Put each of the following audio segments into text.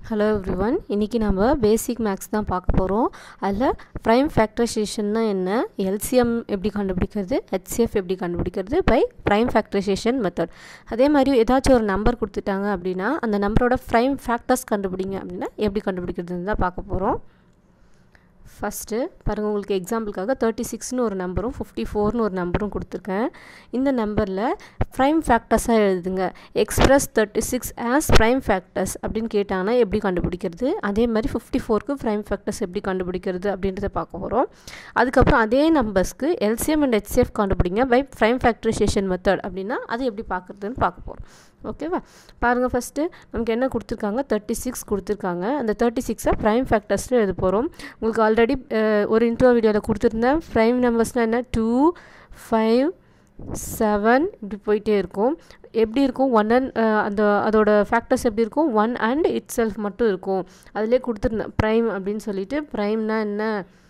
hello everyone இன்றைக்கி நம்ம பேசிக் maths தான் பார்க்க போகிறோம் அதில் ப்ரைம் ஃபேக்டரைசேஷன்னா என்ன எல்சிஎம் எப்படி கண்டுபிடிக்கிறது ஹெச்சிஎஃப் எப்படி கண்டுபிடிக்கிறது பை ப்ரைம் ஃபேக்டரைசேஷன் மெத்தட் அதே மாதிரி ஏதாச்சும் ஒரு நம்பர் கொடுத்துட்டாங்க அப்படின்னா அந்த நம்பரோட ப்ரைம் ஃபேக்டர்ஸ் கண்டுபிடிங்க அப்படின்னா எப்படி கண்டுபிடிக்கிறதுன்னு தான் பார்க்க போகிறோம் ஃபஸ்ட்டு பாருங்கள் உங்களுக்கு எக்ஸாம்பிளுக்காக தேர்ட்டி சிக்ஸ்னு ஒரு நம்பரும் ஃபிஃப்டி ஃபோர்னு ஒரு நம்பரும் கொடுத்துருக்கேன் இந்த நம்பரில் ப்ரைம் ஃபேக்டர்ஸாக எழுதுங்க express thirty six as prime factors அப்படின்னு கேட்டாங்கன்னா எப்படி கண்டுபிடிக்கிறது அதே மாதிரி ஃபிஃப்டி ஃபோருக்கு ப்ரைம் ஃபேக்டர்ஸ் எப்படி கண்டுபிடிக்கிறது அப்படின்றத பார்க்க போகிறோம் அதுக்கப்புறம் அதே நம்பர்ஸ்க்கு எல்சிஎம் அண்ட் ஹெச்சிஎஃப் கண்டுபிடிங்க பை ப்ரைம் ஃபேக்டரைசேஷன் மெத்தட் அப்படின்னா அது எப்படி பார்க்குறதுன்னு பார்க்க போகிறோம் ஓகேவா பாருங்கள் ஃபஸ்ட்டு நமக்கு என்ன கொடுத்துருக்காங்க தேர்ட்டி சிக்ஸ் கொடுத்துருக்காங்க அந்த தேர்ட்டி சிக்ஸை ப்ரைம் ஃபேக்டர்ஸில் எழுத போகிறோம் உங்களுக்கு ஆல்ரெடி ஒரு இன்ட்ரோ வீடியோவில் கொடுத்துருந்தேன் ப்ரைம் நம்பர்ஸ்னால் என்ன டூ ஃபைவ் செவன் இப்படி போயிட்டே இருக்கும் எப்படி இருக்கும் ஒன் அண்ட் அந்த அதோட ஃபேக்டர்ஸ் எப்படி இருக்கும் ஒன் அண்ட் இட் செல்ஃப் மட்டும் இருக்கும் அதிலே கொடுத்துருந்தேன் ப்ரைம் அப்படின்னு சொல்லிட்டு ப்ரைம்னா என்ன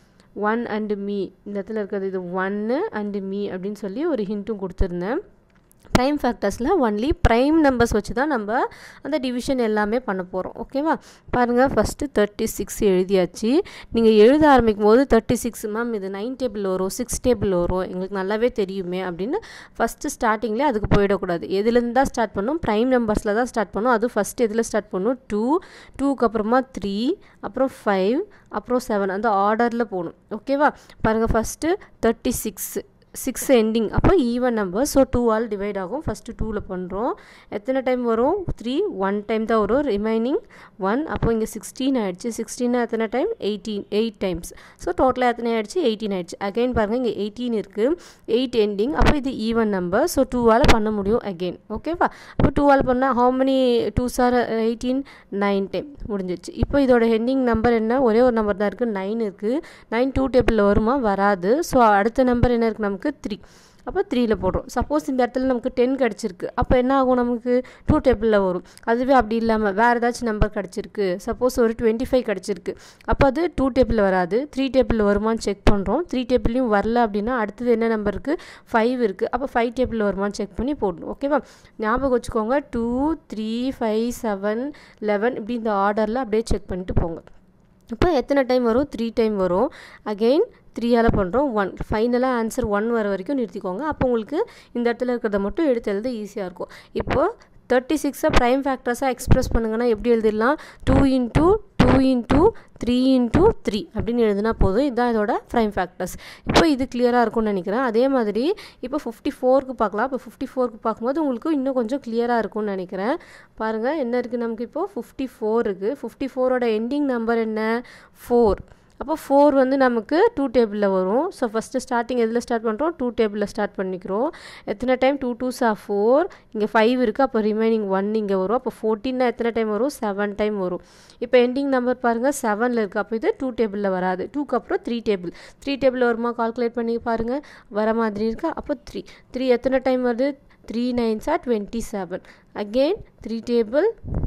ஒன் அண்டு மீ இந்த இடத்துல இருக்கிறது இது ஒன்று அண்டு மீ அப்படின்னு சொல்லி ஒரு ஹிண்ட்டும் கொடுத்துருந்தேன் ப்ரைம் ஃபேக்டர்ஸில் ஒன்லி ப்ரைம் நம்பர்ஸ் வச்சு தான் நம்ம அந்த டிவிஷன் எல்லாமே பண்ண போகிறோம் ஓகேவா பாருங்கள் ஃபஸ்ட்டு தேர்ட்டி சிக்ஸ் எழுதியாச்சு நீங்கள் எழுத ஆரம்பிக்கும் போது தேர்ட்டி சிக்ஸ் மேம் இது நைன் டேபிள் வரும் சிக்ஸ் டேபிள் வரும் எங்களுக்கு நல்லாவே தெரியுமே அப்படின்னு ஃபஸ்ட்டு ஸ்டார்டிங்லேயே அதுக்கு போயிடக்கூடாது எதுலேருந்து தான் ஸ்டார்ட் பண்ணும் ப்ரைம் நம்பர்ஸில் தான் ஸ்டார்ட் பண்ணும் அது ஃபஸ்ட்டு எதில் ஸ்டார்ட் பண்ணும் டூ டூக்கு அப்புறமா த்ரீ அப்புறம் ஃபைவ் அப்புறம் செவன் அந்த ஆர்டரில் போகணும் ஓகேவா பாருங்கள் first thirty six six ending அப்போ even number so two all divide ஆகும் ஃபஸ்ட்டு டூவில் பண்ணுறோம் எத்தனை டைம் வரும் த்ரீ ஒன் டைம் தான் வரும் ரிமைனிங் ஒன் அப்போ இங்கே சிக்ஸ்டீன் ஆகிடுச்சு சிக்ஸ்டீனா எத்தனை time eighteen eight times so டோட்டலாக எத்தனை ஆகிடுச்சு எயிட்டீன் ஆகிடுச்சு அகைன் பாருங்கள் இங்கே எயிட்டீன் இருக்குது எயிட் எண்டிங் அப்போ இது ஈவன் நம்பர் ஸோ டூவால் பண்ண முடியும் அகெயின் ஓகேவா அப்போ டூவால் பண்ணால் how many two sir eighteen nine time முடிஞ்சிச்சு இப்போ இதோட ஹெண்டிங் நம்பர் என்ன ஒரே ஒரு நம்பர் தான் இருக்குது நைன் இருக்குது நைன் டூ டேபிளில் வருமா வராது ஸோ அடுத்த நம்பர் என்ன இருக்குது நமக்கு நமக்கு த்ரீ அப்போ த்ரீயில் போடுறோம் சப்போஸ் இந்த இடத்துல நமக்கு டென் கிடச்சிருக்கு அப்போ என்ன ஆகும் நமக்கு டூ டேபிளில் வரும் அதுவே அப்படி இல்லாமல் வேறு ஏதாச்சும் நம்பர் கிடச்சிருக்கு சப்போஸ் ஒரு டுவெண்ட்டி ஃபைவ் கிடச்சிருக்கு அப்போ அது டூ டேபிளில் வராது த்ரீ டேபிளில் வருமானு செக் பண்ணுறோம் த்ரீ டேபிள்லையும் வரல அப்படின்னா அடுத்தது என்ன நம்பர் இருக்குது ஃபைவ் இருக்குது அப்போ ஃபைவ் டேபிளில் வருமானு செக் பண்ணி போடணும் ஓகேவா ஞாபகம் வச்சுக்கோங்க two three five seven eleven இப்படி இந்த ஆர்டரில் அப்படியே செக் பண்ணிட்டு போங்க இப்போ எத்தனை டைம் வரும் த்ரீ டைம் வரும் அகெயின் த்ரீயால் பண்ணுறோம் ஒன் ஃபைனலாக ஆன்சர் ஒன் வர வரைக்கும் நிறுத்திக்கோங்க அப்போ உங்களுக்கு இந்த இடத்துல இருக்கிறத மட்டும் எடுத்து எழுத ஈஸியாக இருக்கும் இப்போது தேர்ட்டி சிக்ஸை ப்ரைம் ஃபேக்டர்ஸாக எக்ஸ்ப்ரெஸ் பண்ணுங்கன்னா எப்படி எழுதிடலாம் two into two into three into three அப்படின்னு எழுதினா போதும் இதுதான் இதோட ப்ரைம் ஃபேக்டர்ஸ் இப்போ இது கிளியராக இருக்கும்னு நினைக்கிறேன் அதே மாதிரி இப்போ ஃபிஃப்டி ஃபோருக்கு பார்க்கலாம் இப்போ ஃபிஃப்டி ஃபோருக்கு பார்க்கும்போது உங்களுக்கு இன்னும் கொஞ்சம் கிளியராக இருக்கும்னு நினைக்கிறேன் பாருங்கள் என்ன இருக்குது நமக்கு இப்போது ஃபிஃப்டி ஃபோர் இருக்குது ஃபிஃப்டி ஃபோரோட எண்டிங் நம்பர் என்ன ஃபோர் அப்போ ஃபோர் வந்து நமக்கு டூ டேபிளில் வரும் ஸோ ஃபஸ்ட்டு ஸ்டார்டிங் எதில் ஸ்டார்ட் பண்ணுறோம் டூ டேபிளில் ஸ்டார்ட் பண்ணிக்கிறோம் எத்தனை டைம் டூ டூ சா ஃபோர் இங்கே ஃபைவ் இருக்குது அப்போ ரிமைனிங் ஒன் இங்கே வரும் அப்போ ஃபோர்டீன்னா எத்தனை டைம் வரும் செவன் டைம் வரும் இப்போ எண்டிங் நம்பர் பாருங்கள் செவனில் இருக்குது அப்போ இது டூ டேபிளில் வராது டூக்கு அப்புறம் த்ரீ டேபிள் த்ரீ டேபிள் வருமா கால்குலேட் பண்ணி பாருங்கள் வர மாதிரி இருக்கா அப்போ த்ரீ த்ரீ எத்தனை டைம் வருது த்ரீ நைன்ஸா twenty seven again three table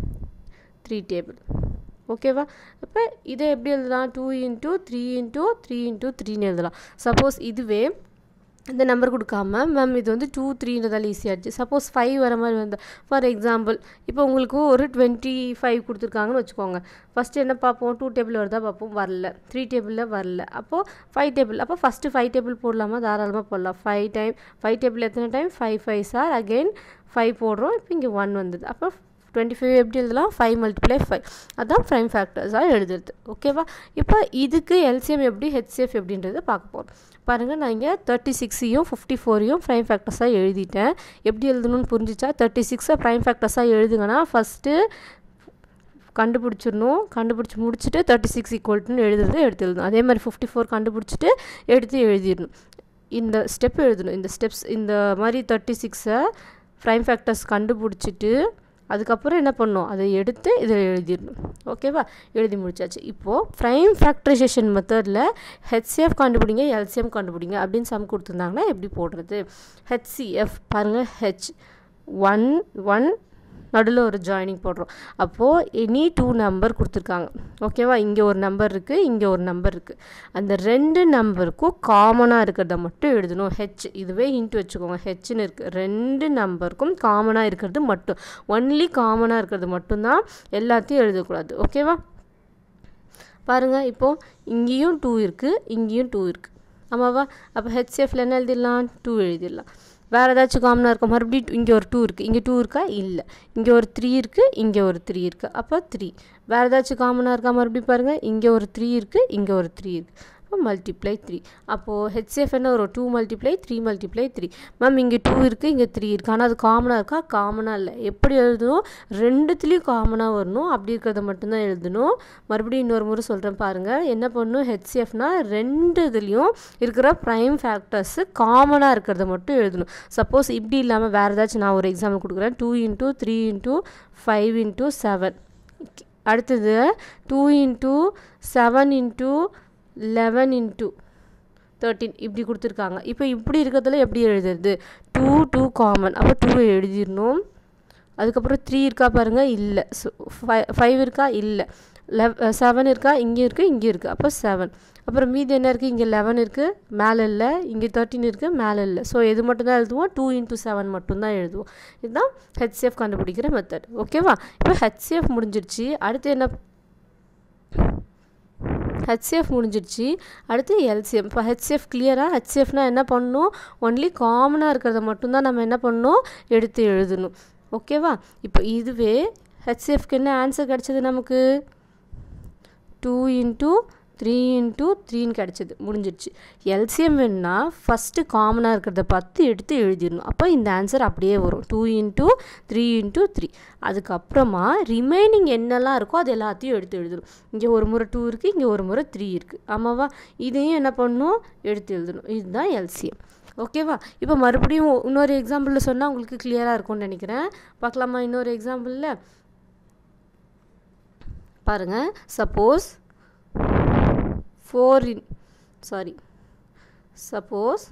three table ஓகேவா அப்போ இதை எப்படி எழுதலாம் two into three into three into த்ரீன்னு எழுதலாம் சப்போஸ் இதுவே இந்த நம்பர் கொடுக்காம மேம் இது வந்து டூ த்ரீன்றதால ஈஸியாகிடுச்சு சப்போஸ் ஃபைவ் வர மாதிரி வந்து ஃபார் எக்ஸாம்பிள் இப்போ உங்களுக்கு ஒரு டுவெண்ட்டி ஃபைவ் கொடுத்துருக்காங்கன்னு வச்சுக்கோங்க ஃபஸ்ட்டு என்ன பார்ப்போம் டூ டேபிள் வருதா பார்ப்போம் வரல த்ரீ டேபிளில் வரல அப்போது ஃபைவ் டேபிள் அப்போ ஃபஸ்ட்டு ஃபைவ் டேபிள் போடலாமா தாராளமாக போடலாம் ஃபைவ் டைம் ஃபைவ் டேபிள் எத்தனை time five five sir again five போடுறோம் இப்போ இங்கே ஒன் வந்தது அப்போ டுவெண்ட்டி ஃபைவ் எப்படி எழுதலாம் ஃபைவ் மல்டிப்ளை ஃபைவ் அதுதான் ப்ரைம் ஃபேக்டர்ஸாக எழுதுறது ஓகேவா இப்போ இதுக்கு எல்சிஎம் எப்படி ஹெச்சிஎஃப் எப்படின்றது பார்க்க போகிறோம் பாருங்கள் நான் இங்கே தேர்ட்டி சிக்ஸையும் ஃபிஃப்டி ஃபோரையும் ப்ரைம் ஃபேக்டர்ஸாக எழுதிட்டேன் எப்படி எழுதணும்னு புரிஞ்சிச்சா தேர்ட்டி சிக்ஸை ப்ரைம் ஃபேக்டர்ஸாக எழுதுங்கன்னா ஃபஸ்ட்டு கண்டுபிடிச்சிடணும் கண்டுபிடிச்சி முடிச்சுட்டு தேர்ட்டி சிக்ஸ் ஈக்குவல்ட்டுன்னு எழுதுறது எடுத்து எழுதணும் அதே மாதிரி ஃபிஃப்டி ஃபோர் கண்டுபிடிச்சிட்டு எடுத்து எழுதிடணும் இந்த ஸ்டெப் எழுதணும் இந்த ஸ்டெப்ஸ் இந்த மாதிரி தேர்ட்டி சிக்ஸை ப்ரைம் ஃபேக்டர்ஸ் கண்டுபிடிச்சிட்டு அதுக்கப்புறம் என்ன பண்ணணும் அதை எடுத்து இதில் எழுதிடணும் ஓகேவா எழுதி முடிச்சாச்சு இப்போது ப்ரைம் ஃபேக்டரைசேஷன் மெத்தடில் ஹெச்சிஎஃப் கண்டுபிடிங்க எல்சிஎம் கண்டுபிடிங்க அப்படின்னு சம் கொடுத்துருந்தாங்கன்னா எப்படி போடுறது ஹெச்சிஎஃப் பாருங்கள் ஹெச் ஒன் ஒன் நடுவில் ஒரு ஜாயினிங் போடுறோம் அப்போது எனி டூ நம்பர் கொடுத்துருக்காங்க ஓகேவா இங்கே ஒரு நம்பர் இருக்குது இங்கே ஒரு நம்பர் இருக்குது அந்த ரெண்டு நம்பருக்கும் காமனாக இருக்கிறத மட்டும் எழுதணும் ஹெச் இதுவே இன்ட்டு வச்சுக்கோங்க ஹெச்னு இருக்குது ரெண்டு நம்பருக்கும் காமனாக இருக்கிறது மட்டும் ஒன்லி காமனாக இருக்கிறது மட்டும்தான் எல்லாத்தையும் எழுதக்கூடாது ஓகேவா பாருங்கள் இப்போது இங்கேயும் டூ இருக்குது இங்கேயும் டூ இருக்குது ஆமாவா அப்போ ஹெச்சிஎஃப்ல என்ன எழுதிடலாம் டூ எழுதிடலாம் வேறு ஏதாச்சும் காமனாக இருக்கா மறுபடியும் இங்கே ஒரு டூ இருக்குது இங்கே டூ இருக்கா இல்லை இங்கே ஒரு த்ரீ இருக்குது இங்கே ஒரு த்ரீ இருக்குது அப்போ த்ரீ வேறு ஏதாச்சும் காமனாக இருக்கா மறுபடியும் பாருங்கள் இங்கே ஒரு த்ரீ இருக்குது இங்கே ஒரு த்ரீ இருக்குது அப்போ மல்டிப்ளை த்ரீ அப்போது ஹெச்சிஎஃப் என்ன வரும் two multiply three multiply three ma'am இங்கே டூ இருக்குது இங்கே த்ரீ இருக்குது ஆனால் அது காமனாக இருக்கா காமனாக இல்லை எப்படி எழுதணும் ரெண்டுத்துலேயும் காமனாக வரணும் அப்படி இருக்கிறத மட்டும்தான் எழுதணும் மறுபடியும் இன்னொரு முறை சொல்கிறேன் பாருங்கள் என்ன பண்ணணும் ஹெச்சிஎஃப்னா ரெண்டு இதுலேயும் இருக்கிற ப்ரைம் ஃபேக்டர்ஸு காமனாக இருக்கிறத மட்டும் எழுதணும் சப்போஸ் இப்படி இல்லாமல் வேறு ஏதாச்சும் நான் ஒரு எக்ஸாம்பிள் கொடுக்குறேன் two into three into five into seven அடுத்தது two into seven into eleven into thirteen இப்படி கொடுத்துருக்காங்க இப்போ இப்படி இருக்கிறதுல எப்படி எழுதுறது டூ டூ காமன் அப்போ டூ எழுதிடணும் அதுக்கப்புறம் த்ரீ இருக்கா பாருங்கள் இல்லை ஃபைவ் ஃபைவ் இருக்கா இல்லை லெவ் செவன் இருக்கா இங்கே இருக்குது இங்கே இருக்குது அப்போ செவன் அப்புறம் மீதி என்ன இருக்குது இங்கே லெவன் இருக்குது மேலே இல்லை இங்கே தேர்ட்டின் இருக்குது மேலே இல்லை ஸோ எது மட்டும்தான் எழுதுவோம் டூ இன்ட்டு செவன் மட்டும்தான் எழுதுவோம் இதுதான் ஹெச்சிஎஃப் கண்டுபிடிக்கிற மெத்தட் ஓகேவா இப்போ ஹெச்சிஎஃப் முடிஞ்சிருச்சு அடுத்து என்ன ஹெச்சிஎஃப் முடிஞ்சிடுச்சு அடுத்து எல்சிஎம் இப்போ ஹெச்சிஎஃப் கிளியராக ஹெச்சிஎஃப்னால் என்ன பண்ணணும் ஒன்லி காமனாக இருக்கிறத மட்டும்தான் நம்ம என்ன பண்ணணும் எடுத்து எழுதணும் ஓகேவா இப்போ இதுவே ஹெச்சிஎஃப்க்கு என்ன ஆன்சர் கிடச்சது நமக்கு டூ இன்ட்டு த்ரீ இன்ட்டு த்ரீன்னு கிடச்சிது முடிஞ்சிடுச்சு எல்சிஎம் வேணுன்னா ஃபஸ்ட்டு காமனாக இருக்கிறத பார்த்து எடுத்து எழுதிடணும் அப்போ இந்த ஆன்சர் அப்படியே வரும் two into three into three அதுக்கப்புறமா ரிமைனிங் என்னெல்லாம் இருக்கோ அது எல்லாத்தையும் எடுத்து எழுதணும் இங்கே ஒரு முறை டூ இருக்குது இங்கே ஒரு முறை த்ரீ இருக்குது ஆமாவா இதையும் என்ன பண்ணணும் எடுத்து எழுதணும் இதுதான் எல்சிஎம் ஓகேவா இப்போ மறுபடியும் இன்னொரு எக்ஸாம்பிளில் சொன்னால் உங்களுக்கு கிளியராக இருக்கும்னு நினைக்கிறேன் பார்க்கலாமா இன்னொரு எக்ஸாம்பிளில் பாருங்கள் suppose four in sorry suppose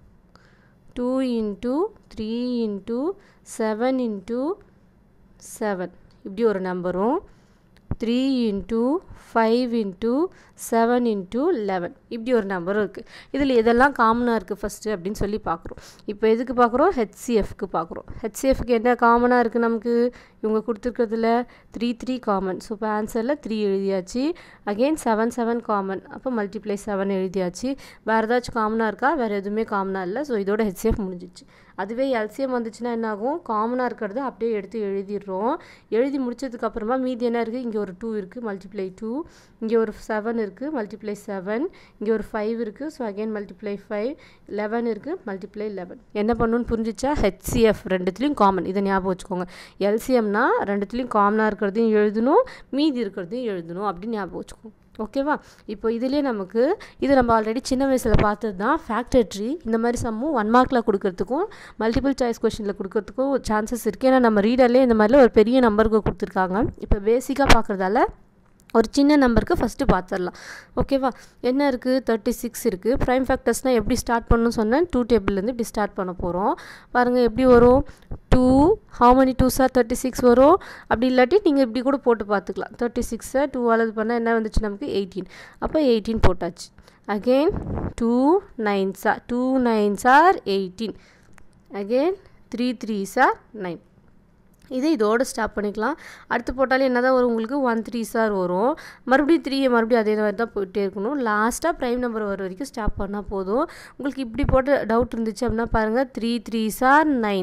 two into three into seven into seven இப்படி ஒரு நம்பரும் three into five into seven into eleven இப்படி ஒரு நம்பரும் இருக்குது இதில் எதெல்லாம் காமனாக இருக்குது ஃபஸ்ட்டு அப்படின்னு சொல்லி பார்க்குறோம் இப்போ எதுக்கு பார்க்குறோம் ஹெச்சிஎஃப்க்கு பார்க்குறோம் ஹெச்சிஎஃப்க்கு என்ன காமனாக இருக்குது நமக்கு இவங்க கொடுத்துருக்கிறதுல த்ரீ த்ரீ காமன் ஸோ இப்போ ஆன்சரில் த்ரீ எழுதியாச்சு அகெயின் செவன் செவன் காமன் அப்போ மல்டிப்ளை செவன் எழுதியாச்சு வேறு ஏதாச்சும் காமனாக இருக்கா வேறு எதுவுமே காமனாக இல்லை ஸோ இதோட ஹெச்சிஎஃப் முடிஞ்சிச்சு அதுவே எல்சிஎம் வந்துச்சுன்னா என்ன ஆகும் காமனாக இருக்கிறத அப்படியே எடுத்து எழுதிடுறோம் எழுதி முடிச்சதுக்கப்புறமா மீதி என்ன இருக்குது இங்கே ஒரு டூ இருக்குது மல்டிப்ளை டூ இங்கே ஒரு செவன் இருக்குது மல்டிப்ளை செவன் இங்கே ஒரு ஃபைவ் இருக்குது so again multiply five eleven இருக்குது மல்டிப்ளை லெவன் என்ன பண்ணணும்னு புரிஞ்சிச்சா ஹெச்சிஎஃப் ரெண்டுத்துலேயும் காமன் இதை ஞாபகம் வச்சுக்கோங்க எல்சிஎம்னா ரெண்டுத்துலேயும் காமனாக இருக்கிறதையும் எழுதணும் மீதி இருக்கிறதையும் எழுதணும் அப்படின்னு ஞாபகம் வச்சுக்கோங்க ஓகேவா இப்போ இதுலேயே நமக்கு இது நம்ம ஆல்ரெடி சின்ன வயசில் பார்த்தது தான் ஃபேக்டரி இந்த மாதிரி சம்மும் ஒன் மார்க்கில் கொடுக்கறதுக்கும் மல்டிபிள் சாய்ஸ் கொஷனில் கொடுக்கறதுக்கும் சான்சஸ் இருக்குது ஏன்னா நம்ம ரீடர்லேயே இந்த மாதிரிலாம் ஒரு பெரிய நம்பருக்கு கொடுத்துருக்காங்க இப்போ பேசிக்காக பார்க்குறதால ஒரு சின்ன நம்பருக்கு ஃபஸ்ட்டு பார்த்துடலாம் ஓகேவா என்ன இருக்குது தேர்ட்டி சிக்ஸ் இருக்குது ப்ரைம் ஃபேக்டர்ஸ்னால் எப்படி ஸ்டார்ட் பண்ணணும்னு சொன்னேன் டூ டேபிள்லேருந்து இப்படி ஸ்டார்ட் பண்ண போகிறோம் பாருங்கள் எப்படி வரும் two how many two sir thirty six வரும் அப்படி இல்லாட்டி நீங்கள் இப்படி கூட போட்டு பார்த்துக்கலாம் தேர்ட்டி சிக்ஸை டூ அளவு பண்ணால் என்ன வந்துச்சு நமக்கு எயிட்டீன் அப்போ எயிட்டீன் போட்டாச்சு again two nine sir two nine sir eighteen again three three sir nine இதை இதோடு ஸ்டாப் பண்ணிக்கலாம் அடுத்து போட்டாலே என்ன தான் வரும் உங்களுக்கு ஒன் த்ரீ சார் வரும் மறுபடியும் த்ரீ மறுபடியும் அதே மாதிரி தான் போயிட்டே இருக்கணும் லாஸ்ட்டாக ப்ரைம் நம்பர் வர வரைக்கும் ஸ்டாப் பண்ணால் போதும் உங்களுக்கு இப்படி போட்ட டவுட் இருந்துச்சு அப்படின்னா பாருங்கள் three three sir nine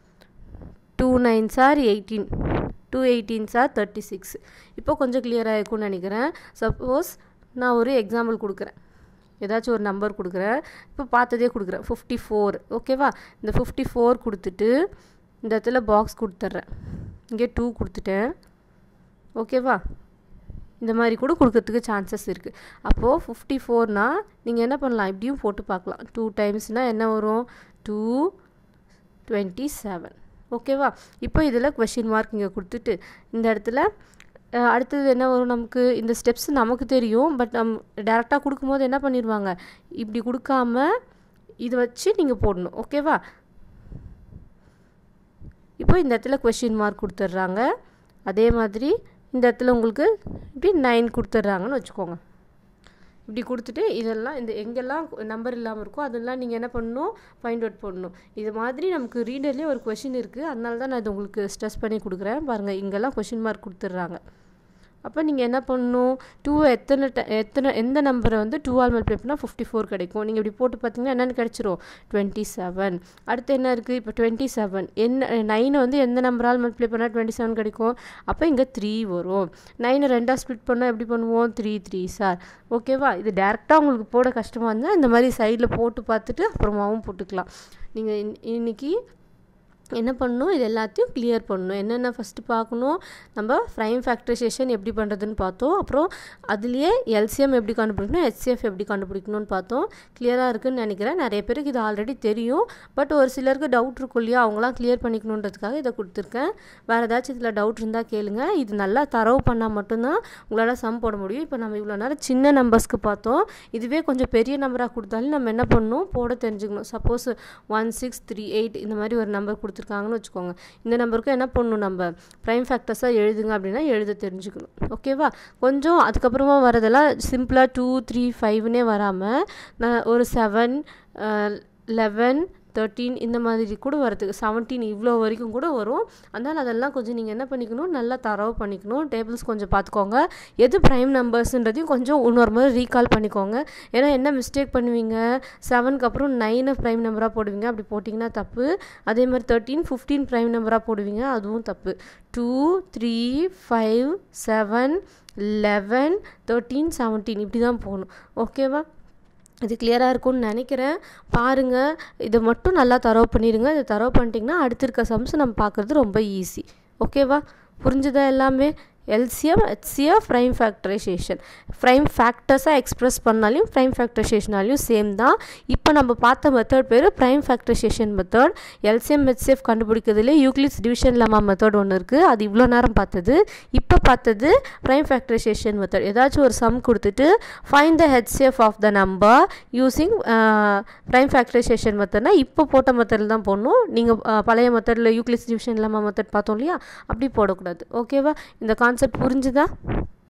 two nine sir eighteen two eighteen sir thirty six இப்போ கொஞ்சம் கிளியராக இருக்கும்னு நினைக்கிறேன் சப்போஸ் நான் ஒரு எக்ஸாம்பிள் கொடுக்குறேன் ஏதாச்சும் ஒரு நம்பர் கொடுக்குறேன் இப்போ பார்த்ததே கொடுக்குறேன் ஃபிஃப்டி ஃபோர் ஓகேவா இந்த ஃபிஃப்டி ஃபோர் கொடுத்துட்டு இந்த இடத்துல பாக்ஸ் கொடுத்துட்றேன் இங்கே டூ கொடுத்துட்டேன் ஓகேவா இந்த மாதிரி கூட கொடுக்கறதுக்கு சான்சஸ் இருக்குது அப்போது ஃபிஃப்டி ஃபோர்னால் நீங்கள் என்ன பண்ணலாம் இப்படியும் போட்டு பார்க்கலாம் டூ டைம்ஸ்னால் என்ன வரும் டூ டுவெண்ட்டி செவன் ஓகேவா இப்போ இதில் கொஷின் மார்க் இங்கே கொடுத்துட்டு இந்த இடத்துல அஹ், அடுத்தது என்ன வரும் நமக்கு இந்த ஸ்டெப்ஸ் நமக்கு தெரியும் பட் நம் டேரெக்டாக கொடுக்கும்போது என்ன பண்ணிடுவாங்க இப்படி கொடுக்காம இதை வச்சு நீங்கள் போடணும் ஓகேவா இப்போ இந்த இடத்துல கொஷின் மார்க் கொடுத்துட்றாங்க அதே மாதிரி இந்த இடத்துல உங்களுக்கு இப்படி நைன் கொடுத்துட்றாங்கன்னு வச்சுக்கோங்க இப்படி கொடுத்துட்டு இதெல்லாம் இந்த எங்கெல்லாம் நம்பர் இல்லாமல் இருக்கோ அதெல்லாம் நீங்கள் என்ன பண்ணணும் ஃபைண்ட் அவுட் பண்ணணும் இது மாதிரி நமக்கு ரீடர்லேயே ஒரு கொஷின் இருக்குது அதனால தான் நான் இது உங்களுக்கு ஸ்ட்ரெஸ் பண்ணி கொடுக்குறேன் பாருங்கள் இங்கெல்லாம் கொஷின் மார்க் கொடுத்துட்றாங்க அப்போ நீங்கள் என்ன பண்ணணும் டூ எத்தனை ட எத்தனை எந்த நம்பரை வந்து டூவால் மல்டிப்ளை பண்ணால் ஃபிஃப்டி ஃபோர் கிடைக்கும் நீங்கள் இப்படி போட்டு பார்த்தீங்கன்னா என்னென்னு கிடச்சிரும் டுவெண்ட்டி செவன் அடுத்து என்ன இருக்குது இப்போ டுவெண்ட்டி செவன் என்ன நைனை வந்து எந்த நம்பரால் மல்டிப்ளை பண்ணால் டுவெண்ட்டி செவன் கிடைக்கும் அப்போ இங்கே த்ரீ வரும் நைனை ரெண்டாக ஸ்ப்ளிட் பண்ணால் எப்படி பண்ணுவோம் த்ரீ த்ரீ சார் ஓகேவா இது டேரெக்டாக உங்களுக்கு போட கஷ்டமாக இருந்தால் இந்த மாதிரி சைடில் போட்டு பார்த்துட்டு அப்புறமாவும் போட்டுக்கலாம் நீங்கள் இன் இன்றைக்கி என்ன பண்ணணும் இது எல்லாத்தையும் கிளியர் பண்ணணும் என்னென்ன ஃபஸ்ட்டு பார்க்கணும் நம்ம ஃப்ரைம் ஃபேக்டரைசேஷன் எப்படி பண்ணுறதுன்னு பார்த்தோம் அப்புறம் அதுலேயே எல்சிஎம் எப்படி கண்டுபிடிக்கணும் ஹெச்சிஎஃப் எப்படி கண்டுபிடிக்கணும்னு பார்த்தோம் கிளியராக இருக்குதுன்னு நினைக்கிறேன் நிறைய பேருக்கு இது ஆல்ரெடி தெரியும் பட் ஒரு சிலருக்கு டவுட் இருக்கும் இல்லையா அவங்களாம் கிளியர் பண்ணிக்கணுன்றதுக்காக இதை கொடுத்துருக்கேன் வேறு ஏதாச்சும் இதில் டவுட் இருந்தால் கேளுங்க இது நல்லா தரவு பண்ணால் மட்டும்தான் உங்களால் சம் போட முடியும் இப்போ நம்ம இவ்வளோ நேரம் சின்ன நம்பர்ஸ்க்கு பார்த்தோம் இதுவே கொஞ்சம் பெரிய நம்பராக கொடுத்தாலும் நம்ம என்ன பண்ணணும் போட தெரிஞ்சுக்கணும் suppose one six three eight இந்த மாதிரி ஒரு நம்பர் கொடுத்து கொடுத்துருக்காங்கன்னு வச்சுக்கோங்க இந்த நம்பருக்கு என்ன பண்ணணும் நம்ம ப்ரைம் ஃபேக்டர்ஸாக எழுதுங்க அப்படின்னா எழுத தெரிஞ்சுக்கணும் ஓகேவா கொஞ்சம் அதுக்கப்புறமா வரதெல்லாம் சிம்பிளாக டூ த்ரீ ஃபைவ்னே வராமல் நான் ஒரு செவன் லெவன் தேர்ட்டீன் இந்த மாதிரி கூட வரதுக்கு செவன்டீன் இவ்வளோ வரைக்கும் கூட வரும் அதனால் அதெல்லாம் கொஞ்சம் நீங்கள் என்ன பண்ணிக்கணும் நல்லா தரவு பண்ணிக்கணும் டேபிள்ஸ் கொஞ்சம் பார்த்துக்கோங்க எது ப்ரைம் நம்பர்ஸ்ன்றதையும் கொஞ்சம் இன்னொரு மாதிரி ரீகால் பண்ணிக்கோங்க ஏன்னா என்ன மிஸ்டேக் பண்ணுவீங்க செவனுக்கு அப்புறம் நைனை ப்ரைம் நம்பராக போடுவீங்க அப்படி போட்டிங்கன்னா தப்பு அதே மாதிரி தேர்ட்டீன் ஃபிஃப்டீன் ப்ரைம் நம்பராக போடுவீங்க அதுவும் தப்பு two three five seven eleven thirteen seventeen இப்படி தான் போகணும் ஓகேவா இது கிளியராக இருக்கும்னு நினைக்கிறேன் பாருங்கள் இதை மட்டும் நல்லா தரவு பண்ணிடுங்க இதை தரவு பண்ணிட்டீங்கன்னா அடுத்து இருக்க சம்ஸ் நம்ம பார்க்குறது ரொம்ப ஈஸி ஓகேவா புரிஞ்சுதா எல்லாமே LCM HCF prime factorization prime ஃபேக்டர்ஸாக எக்ஸ்ப்ரெஸ் பண்ணாலையும் ப்ரைம் ஃபேக்டரைசேஷனாலையும் சேம் தான் இப்போ நம்ம பார்த்த மெத்தட் பேர் prime factorisation method LCM HCF கண்டுபிடிக்கிறதுலே யூக்ளிட்ஸ் டிவிஷன் லெமா மெத்தட் ஒன்று இருக்குது அது இவ்வளோ நேரம் பார்த்தது இப்போ பார்த்தது ப்ரைம் ஃபேக்டரைசேஷன் மெத்தட் ஏதாச்சும் ஒரு சம் கொடுத்துட்டு find the HCF of the number using prime factorization மெத்தட்னா இப்போ போட்ட மெத்தடில் தான் போடணும் நீங்கள் பழைய மெத்தடில் யூக்ளிட்ஸ் டிவிஷன் லெமா மெத்தட் பார்த்தோம் இல்லையா அப்படி போடக்கூடாது ஓகேவா இந்த கான்செப்ட் புரிஞ்சுதா